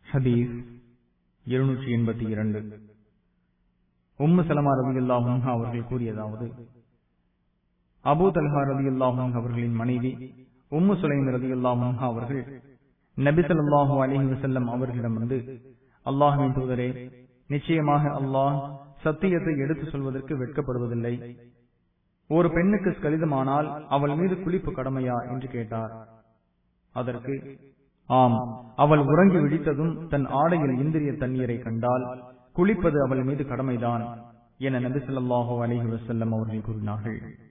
ஹதீஸ் இருநூற்றி எண்பத்தி இரண்டு உம்மு சலமா ரவி அல்லாஹும் அவர்கள் கூறியதாவது அபு தல்ஹா ரதி அல்லாஹும் அவர்களின் மனைவி உம்மு சுலைம் ரதி அல்லாஹும் அவர்கள் நபி சொல்லாஹு அலஹி வசல்லம் அவர்களிடமிருந்து அல்லாஹுவின் தூதரே நிச்சயமாக அல்லாஹ் சத்தியத்தை எடுத்து சொல்வதற்கு வெட்கப்படுவதில்லை ஒரு பெண்ணுக்கு ஸ்கலிதமானால் அவள் மீது குளிப்பு கடமையா என்று கேட்டார் அதற்கு ஆம் அவள் உறங்கி விழித்ததும் தன் ஆடையில் இந்திரிய தண்ணீரை கண்டால் குளிப்பது அவள் மீது கடமைதான் என நபி சொல்லாஹு அலஹி வசல்லம் அவர்கள் கூறினார்கள்